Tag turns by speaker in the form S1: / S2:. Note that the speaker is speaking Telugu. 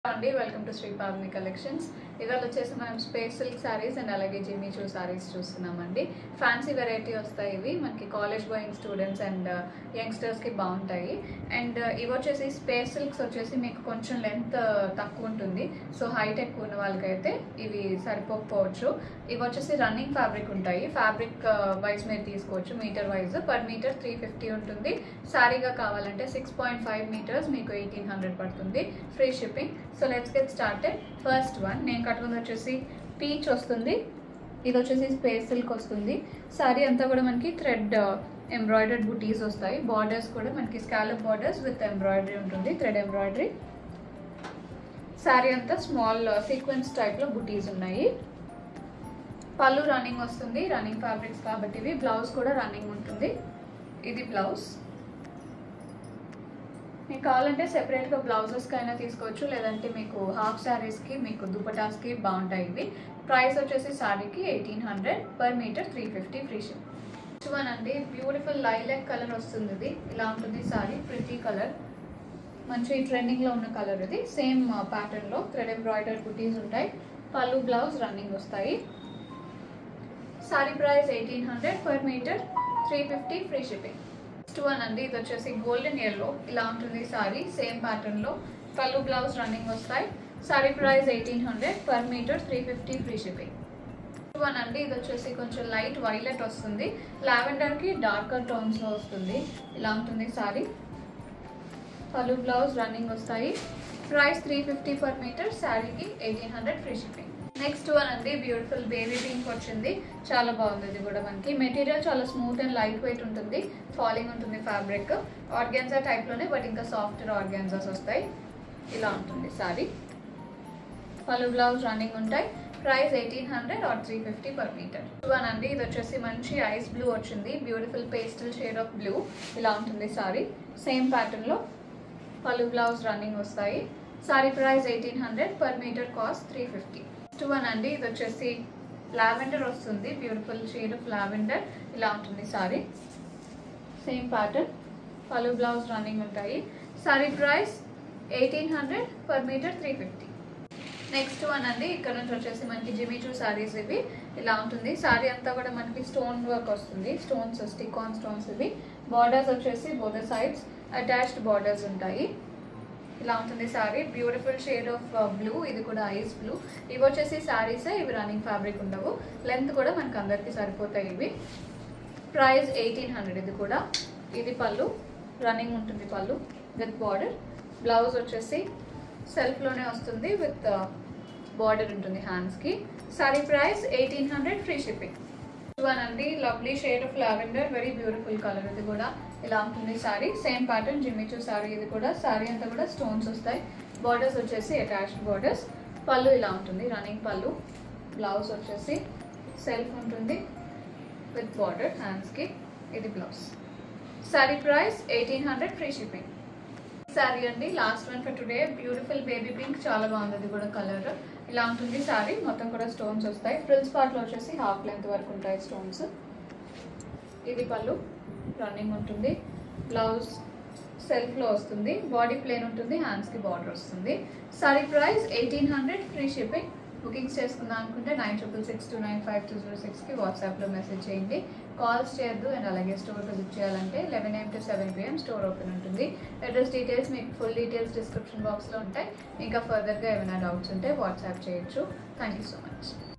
S1: అండి welcome to Shri Pavani collections ఇవాళ వచ్చేసి మనం స్పేస్ సిల్క్ శారీస్ అండ్ అలాగే జిమ్మీ చూ శారీస్ చూస్తున్నామండి ఫ్యాన్సీ వెరైటీ వస్తాయి ఇవి మనకి కాలేజ్ గోయింగ్ స్టూడెంట్స్ అండ్ యంగ్స్టర్స్కి బాగుంటాయి అండ్ ఇవి వచ్చేసి స్పేస్ సిల్క్స్ వచ్చేసి మీకు కొంచెం లెంత్ తక్కువ ఉంటుంది సో హైట్ ఎక్కువ ఉన్న వాళ్ళకైతే ఇవి సరిపోకపోవచ్చు ఇవి వచ్చేసి రన్నింగ్ ఫ్యాబ్రిక్ ఉంటాయి ఫ్యాబ్రిక్ వైజ్ మీరు తీసుకోవచ్చు metre wise per metre three fifty ఉంటుంది శారీగా కావాలంటే సిక్స్ పాయింట్ ఫైవ్ మీటర్స్ మీకు ఎయిటీన్ హండ్రెడ్ పడుతుంది free shipping so let's get started first one నేను కట్టుకుంది వచ్చేసి పీచ్ వస్తుంది ఇది వచ్చేసి స్పేస్ సిల్క్ వస్తుంది శారీ అంతా కూడా మనకి థ్రెడ్ ఎంబ్రాయిడర్డ్ బుటీస్ వస్తాయి బార్డర్స్ కూడా మనకి స్కాలప్ బార్డర్స్ విత్ ఎంబ్రాయిడరీ ఉంటుంది థ్రెడ్ ఎంబ్రాయిడరీ శారీ అంతా స్మాల్ సీక్వెన్స్ టైప్లో బుటీస్ ఉన్నాయి పళ్ళు రన్నింగ్ వస్తుంది రన్నింగ్ ఫ్యాబ్రిక్స్ కాబట్టి ఇవి బ్లౌజ్ కూడా రన్నింగ్ ఉంటుంది ఇది బ్లౌజ్ మీకు కావాలంటే సెపరేట్గా బ్లౌజెస్కి అయినా తీసుకోవచ్చు లేదంటే మీకు హాఫ్ శారీస్కి మీకు దుపటాస్కి బాగుంటాయి ఇవి ప్రైస్ వచ్చేసి శారీకి eighteen hundred per metre three fifty free ship one అండి బ్యూటిఫుల్ లైలాక్ కలర్ వస్తుంది ఇది ఇలా ఉంటుంది శారీ ప్రిటీ కలర్ మంచి ట్రెండింగ్లో ఉన్న కలర్ ఇది సేమ్ ప్యాటర్న్లో థ్రెడ్ ఎంబ్రాయిడర్ బుటీస్ ఉంటాయి పళ్ళు బ్లౌజ్ రన్నింగ్ వస్తాయి sari price eighteen hundred per metre three fifty free shipping next one అండి ఇది వచ్చేసి గోల్డెన్ ఎల్లో ఇలా ఉంటుంది సారీ సేమ్ ప్యాటర్న్ లో పళ్ళు బ్లౌజ్ రన్నింగ్ వస్తాయి sari price eighteen hundred per metre three fifty free shipping one అండి ఇది వచ్చేసి కొంచెం లైట్ వైలెట్ వస్తుంది లావెండర్ కి డార్కర్ టోన్స్ లో వస్తుంది ఇలా ఉంటుంది సారీ పళ్ళు బ్లౌజ్ రన్నింగ్ వస్తాయి price three fifty per metre శారీకి eighteen hundred free shipping next one అండి బ్యూటిఫుల్ బేబీ పింక్ వచ్చింది చాలా బాగుంది ఇది కూడా మనకి మెటీరియల్ చాలా స్మూత్ అండ్ లైట్ వెయిట్ ఉంటుంది ఫాలింగ్ ఉంటుంది ఫ్యాబ్రిక్ ఆర్గాన్జా టైప్లోనే బట్ ఇంకా సాఫ్ట్వేర్ ఆర్గాన్జాస్ వస్తాయి ఇలా ఉంటుంది సారీ పలు బ్లౌజ్ రన్నింగ్ ఉంటాయి price eighteen hundred or three fifty per metre one అండి ఇది వచ్చేసి మంచి ఐస్ బ్లూ వచ్చింది beautiful pastel shade of blue ఇలా ఉంటుంది సారీ సేమ్ ప్యాటర్న్లో పలు బ్లౌజ్ రన్నింగ్ వస్తాయి sari price eighteen hundred per metre cost three fifty next one అండి ఇది వచ్చేసి లావెండర్ వస్తుంది బ్యూటిఫుల్ షేడ్ ఆఫ్ లావెండర్ ఇలా ఉంటుంది sari same pattern pallu blouse running ఉంటాయి sari price eighteen hundred per metre three fifty next one అండి ఇక్కడ నుంచి వచ్చేసి మనకి జిమిచూ సారీస్ ఇవి ఇలా ఉంటుంది సారీ అంతా కూడా మనకి స్టోన్ వర్క్ వస్తుంది స్టోన్స్ స్టిక్ ఆన్ స్టోన్స్ ఇవి బార్డర్స్ వచ్చేసి బోర్డర్ సైడ్స్ అటాచ్డ్ బార్డర్స్ ఉంటాయి ఇలా ఉంటుంది sari beautiful shade of blue ఇది కూడా ఐస్ బ్లూ ఇవి వచ్చేసి సారీస్ ఇవి రన్నింగ్ ఫ్యాబ్రిక్ ఉండవు లెంత్ కూడా మనకి అందరికి సరిపోతాయి ఇవి ప్రైస్ ఎయిటీన్ హండ్రెడ్ ఇది కూడా ఇది పళ్ళు రన్నింగ్ ఉంటుంది పళ్ళు విత్ బార్డర్ బ్లౌజ్ వచ్చేసి సెల్ఫ్లోనే వస్తుంది విత్ బార్డర్ ఉంటుంది హ్యాండ్స్కి sari price eighteen hundred free shipping one అండి lovely shade of lavender very beautiful colour ఇది కూడా ఇలా ఉంటుంది sari same pattern Jimmy Choo sari ఇది కూడా సారీ అంతా కూడా స్టోన్స్ వస్తాయి బార్డర్స్ వచ్చేసి అటాచ్డ్ బార్డర్స్ పళ్ళు ఇలా ఉంటుంది రన్నింగ్ పళ్ళు బ్లౌజ్ వచ్చేసి సెల్ఫ్ ఉంటుంది విత్ బార్డర్ హ్యాండ్స్కి ఇది blouse sari price eighteen hundred free shipping sari అండి last one for today beautiful baby pink చాలా బాగుంది ఇది కూడా కలర్ ఇలా ఉంటుంది సారీ మొత్తం కూడా స్టోన్స్ వస్తాయి ఫ్రిల్స్ పార్ట్లో వచ్చేసి హాఫ్ లెంత్ వరకు ఉంటాయి స్టోన్స్ ఇది పళ్ళు రన్నింగ్ ఉంటుంది బ్లౌజ్ సెల్ఫ్లో వస్తుంది బాడీ ప్లేన్ ఉంటుంది హ్యాండ్స్కి బార్డర్ వస్తుంది sari price eighteen hundred free shipping bookings చేసుకుందాం అనుకుంటే nine triple six two nine five two zero సిక్స్కి వాట్సాప్లో మెసేజ్ చేయండి కాల్స్ చేయొద్దు అండ్ అలాగే స్టోర్ విజిట్ చేయాలంటే eleven AM to seven PM store open ఉంటుంది అడ్రస్ డీటెయిల్స్ మీకు ఫుల్ డీటెయిల్స్ డిస్క్రిప్షన్ బాక్స్లో ఉంటాయి ఇంకా ఫర్దర్గా ఏమైనా డౌట్స్ ఉంటే వాట్సాప్ చేయొచ్చు థ్యాంక్ యూ సో మచ్